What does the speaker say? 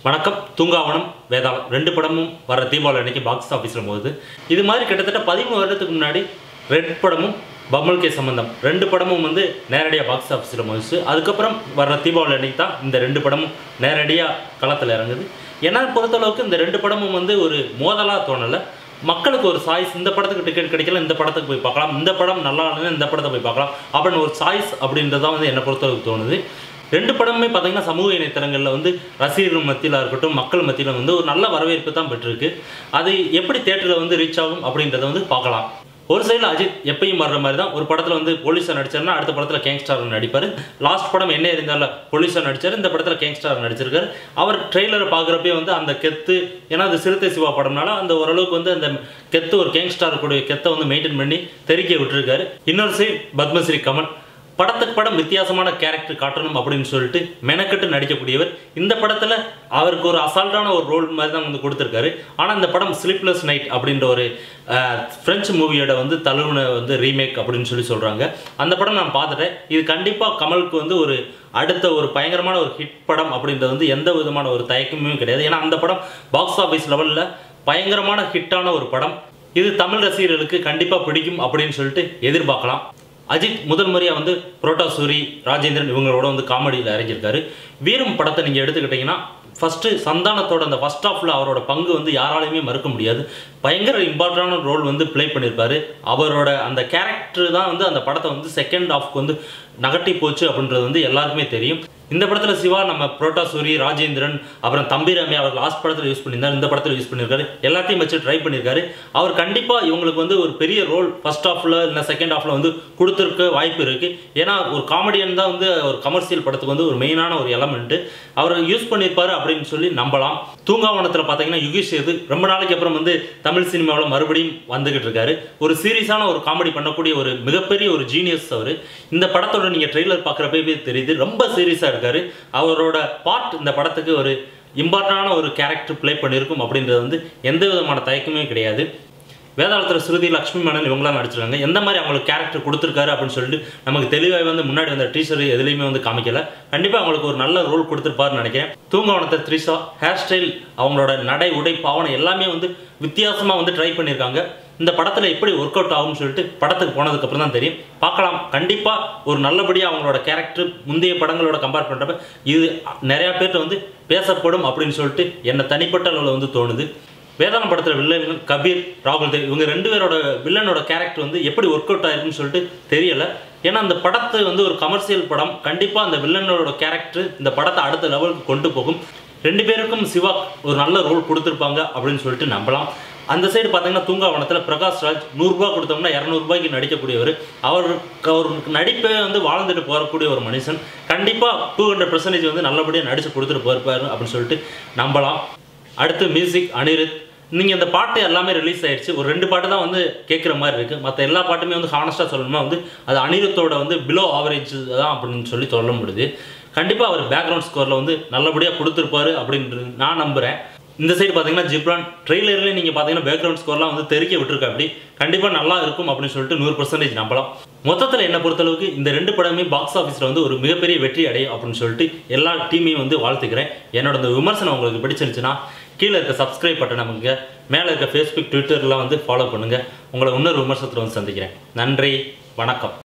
வணக்கம் தூங்காவனம் வேதாளம் ரெண்டு படமும் வர தீபாவளி அன்னைக்கு பாக்ஸ் ஆஃபீஸில் போகுது இது மாதிரி கிட்டத்தட்ட பதிமூணு வருடத்துக்கு முன்னாடி ரெட் படமும் பம்மல் கே சம்பந்தம் ரெண்டு படமும் வந்து நேரடியாக பாக்ஸ் ஆஃபீஸில் போச்சு அதுக்கப்புறம் வர தீபாவளி அன்னைக்கு தான் இந்த ரெண்டு படமும் நேரடியாக களத்தில் இறங்குது என்னை பொறுத்தளவுக்கு இந்த ரெண்டு படமும் வந்து ஒரு மோதலாக தோணலை மக்களுக்கு ஒரு சாய்ஸ் இந்த படத்துக்கு டிக்கெட் கிடைக்கல இந்த படத்துக்கு போய் பார்க்கலாம் இந்த படம் நல்லா இல்லைன்னா இந்த படத்தை போய் பார்க்கலாம் அப்படின்னு ஒரு சாய்ஸ் அப்படின்றதான் வந்து என்னை பொறுத்தளவுக்கு தோணுது ரெண்டு படமுமே பார்த்தீங்கன்னா சமூக இணையதளங்களில் வந்து ரசிகர்கள் மத்தியில் இருக்கட்டும் மக்கள் மத்தியில் வந்து ஒரு நல்ல வரவேற்பு தான் பெற்றிருக்கு அது எப்படி தேட்டரில் வந்து ரீச் ஆகும் அப்படின்றத வந்து பார்க்கலாம் ஒரு சைடில் அஜித் எப்பயும் வர்ற மாதிரி தான் ஒரு படத்தில் வந்து போலீஸாக நடிச்சாருன்னா அடுத்த படத்தில் கேங்ஸ்டார் நடிப்பார் லாஸ்ட் படம் என்ன இருந்தாலும் போலீஸாக நடிச்சார் இந்த படத்தில் கேங்ஸ்டார் நடிச்சிருக்காரு அவர் ட்ரெய்லரை பார்க்குறப்பே வந்து அந்த கெத்து ஏன்னா அது சிறுத்தை சிவா படம்னால அந்த ஓரளவுக்கு வந்து அந்த கெத்து ஒரு கேங்ஸ்டார் கூடிய கெத்தை வந்து மெயின்டைன் பண்ணி தெறிக்க விட்டுருக்காரு இன்னொரு சைடு பத்மஸ்ரீ கமல் படத்துக்கு படம் வித்தியாசமான கேரக்டர் காட்டணும் அப்படின்னு சொல்லிட்டு மெனக்கெட்டு நடிக்கக்கூடியவர் இந்த படத்தில் அவருக்கு ஒரு அசால்ட்டான ஒரு ரோல் மாதிரி தான் வந்து கொடுத்துருக்காரு ஆனால் இந்த படம் ஸ்லீப்லெஸ் நைட் அப்படின்ற ஒரு ஃப்ரெஞ்சு மூவியோட வந்து தழுவுன வந்து ரீமேக் அப்படின்னு சொல்லி சொல்கிறாங்க அந்த படம் நான் பார்த்துட்டேன் இது கண்டிப்பாக கமலுக்கு வந்து ஒரு அடுத்த ஒரு பயங்கரமான ஒரு ஹிட் படம் அப்படின்றது வந்து எந்த விதமான ஒரு தயக்கமும் கிடையாது ஏன்னா அந்த படம் பாக்ஸ் ஆஃபீஸ் லெவலில் பயங்கரமான ஹிட்டான ஒரு படம் இது தமிழ் ரசிகர்களுக்கு கண்டிப்பாக பிடிக்கும் அப்படின்னு சொல்லிட்டு எதிர்பார்க்கலாம் அஜித் முதல் முறையாக வந்து புரோட்டா சூரி ராஜேந்திரன் இவங்களோட வந்து காமெடியில் இறங்கியிருக்காரு வீரம் படத்தை நீங்கள் எடுத்துக்கிட்டிங்கன்னா ஃபஸ்ட்டு சந்தானத்தோட அந்த ஃபஸ்ட் ஆஃபில் அவரோட பங்கு வந்து யாராலையுமே மறுக்க முடியாது பயங்கர இம்பார்ட்டண்டான ரோல் வந்து ப்ளே பண்ணியிருப்பாரு அவரோட அந்த கேரக்டர் தான் வந்து அந்த படத்தை வந்து செகண்ட் ஆஃப்க்கு வந்து நகட்டி போச்சு அப்படின்றது வந்து எல்லாருக்குமே தெரியும் இந்த படத்தில் சிவா நம்ம புரோட்டா சூரி ராஜேந்திரன் அப்புறம் தம்பிராமி அவர் லாஸ்ட் படத்தில் யூஸ் பண்ணியிருந்தார் இந்த படத்தில் யூஸ் பண்ணியிருக்காரு எல்லாத்தையும் வச்சு ட்ரை பண்ணியிருக்காரு அவர் கண்டிப்பாக இவங்களுக்கு வந்து ஒரு பெரிய ரோல் ஃபர்ஸ்ட் ஆஃபில் இல்லை செகண்ட் ஆஃபில் வந்து கொடுத்துருக்க வாய்ப்பு இருக்குது ஏன்னா ஒரு காமெடியன் தான் வந்து ஒரு கமர்ஷியல் படத்துக்கு வந்து ஒரு மெயினான ஒரு எலமெண்ட்டு அவர் யூஸ் பண்ணியிருப்பாரு அப்படின்னு சொல்லி நம்பலாம் தூங்காவனத்தில் பார்த்தீங்கன்னா யுகேஷ் சேது ரொம்ப நாளைக்கு அப்புறம் வந்து தமிழ் சினிமாவில் மறுபடியும் வந்துகிட்டு இருக்காரு ஒரு சீரியஸான ஒரு காமெடி பண்ணக்கூடிய ஒரு மிகப்பெரிய ஒரு ஜீனியஸ் அவர் இந்த படத்தோட நீங்கள் ட்ரெய்லர் பார்க்குறப்பவே தெரியுது ரொம்ப சீரியஸாக இருக்காரு அவரோட பார்ட் இந்த படத்துக்கு ஒரு இம்பார்ட்டண்டான ஒரு கேரக்டர் ப்ளே பண்ணியிருக்கும் அப்படின்றது வந்து எந்த விதமான தயக்கமே கிடையாது வேதாளத்தில் ஸ்ருதி லக்ஷ்மி மேனன் இவங்களாம் நடிச்சிருக்காங்க எந்த மாதிரி அவங்களுக்கு கேரக்டர் கொடுத்துருக்காரு அப்படின்னு சொல்லிட்டு நமக்கு தெளிவாக வந்து முன்னாடி வந்த டீச்சர் எதுலேயுமே வந்து காமிக்கல கண்டிப்பாக அவங்களுக்கு ஒரு நல்ல ரோல் கொடுத்துருப்பாருன்னு நினைக்கிறேன் தூங்கவனத்தை த்ரிஷா ஹேர் ஸ்டைல் அவங்களோட நடை உடை பாவனை எல்லாமே வந்து வித்தியாசமாக வந்து ட்ரை பண்ணியிருக்காங்க இந்த படத்தில் எப்படி ஒர்க் அவுட் ஆகும்னு சொல்லிட்டு படத்துக்கு போனதுக்கப்புறம் தான் தெரியும் பார்க்கலாம் கண்டிப்பாக ஒரு நல்லபடியாக அவங்களோட கேரக்டர் முந்தைய படங்களோட கம்பேர் பண்ணுறப்ப இது நிறையா பேர்கிட்ட வந்து பேசப்படும் அப்படின்னு சொல்லிட்டு என்னை தனிப்பட்ட அளவில் வந்து தோணுது வேதாளம் படத்தில் வில்லன் கபீர் ராகுல் தேவ் இவங்க ரெண்டு பேரோட வில்லனோட கேரக்டர் வந்து எப்படி ஒர்க் அவுட் ஆயிருக்குன்னு சொல்லிட்டு தெரியல ஏன்னா அந்த படத்தை வந்து ஒரு கமர்ஷியல் படம் கண்டிப்பாக அந்த வில்லனோட கேரக்டர் இந்த படத்தை அடுத்த லெவலுக்கு கொண்டு போகும் ரெண்டு பேருக்கும் சிவா ஒரு நல்ல ரோல் கொடுத்துருப்பாங்க அப்படின்னு சொல்லிட்டு நம்பலாம் அந்த சைடு பார்த்தீங்கன்னா தூங்காவனத்தில் பிரகாஷ் ராஜ் நூறுரூபா கொடுத்தோம்னா இரநூறுபாய்க்கு நடிக்கக்கூடியவர் அவருக்கு அவர் நடிப்பே வந்து வாழ்ந்துட்டு போகக்கூடிய ஒரு மனுஷன் கண்டிப்பாக டூ ஹண்ட்ரட் பர்சன்டேஜ் வந்து நல்லபடியாக நடித்து கொடுத்துட்டு போயிருப்பாரு அப்படின்னு சொல்லிட்டு நம்பலாம் அடுத்து மியூசிக் அனிருத் நீங்கள் இந்த பாட்டு எல்லாமே ரிலீஸ் ஆயிடுச்சு ஒரு ரெண்டு பாட்டு தான் வந்து கேட்குற மாதிரி இருக்குது மற்ற எல்லா பாட்டுமே வந்து ஹானஸ்ட்டாக சொல்லணுமா வந்து அது அனிருத்தோட வந்து பிலோ ஆவரேஜ் தான் அப்படின்னு சொல்லி சொல்ல முடியுது கண்டிப்பாக அவர் பேக்ரவுண்ட் ஸ்கோரில் வந்து நல்லபடியாக கொடுத்துருப்பாரு அப்படின்றது நான் நம்புகிறேன் இந்த சைடு பார்த்தீங்கன்னா ஜிப்ரான் ட்ரெய்லர்லேயே நீங்கள் பார்த்தீங்கன்னா பேக்ரவுண்ட் ஸ்கோர்லாம் வந்து தெறிக்க விட்டுருக்க அப்படி கண்டிப்பாக நல்லா இருக்கும் அப்படின்னு சொல்லிட்டு நூறு பர்சன்டேஜ் நம்பலாம் மொத்தத்தில் என்ன பொறுத்தளவுக்கு இந்த ரெண்டு படமே பாக்ஸ் ஆஃபீஸில் வந்து ஒரு மிகப்பெரிய வெற்றி அடையும் அப்படின்னு சொல்லிட்டு எல்லா டீமையும் வந்து வாழ்த்துக்கிறேன் என்னோட இந்த விமர்சனம் உங்களுக்கு பிடிச்சிருந்துச்சுன்னா கீழே இருக்க சப்ஸ்கிரைப் பட்டன் நமக்கு மேலே இருக்க ஃபேஸ்புக் ட்விட்டர்லாம் வந்து ஃபாலோ பண்ணுங்கள் உங்களை இன்னொரு விமர்சனத்தில் வந்து சந்திக்கிறேன் நன்றி வணக்கம்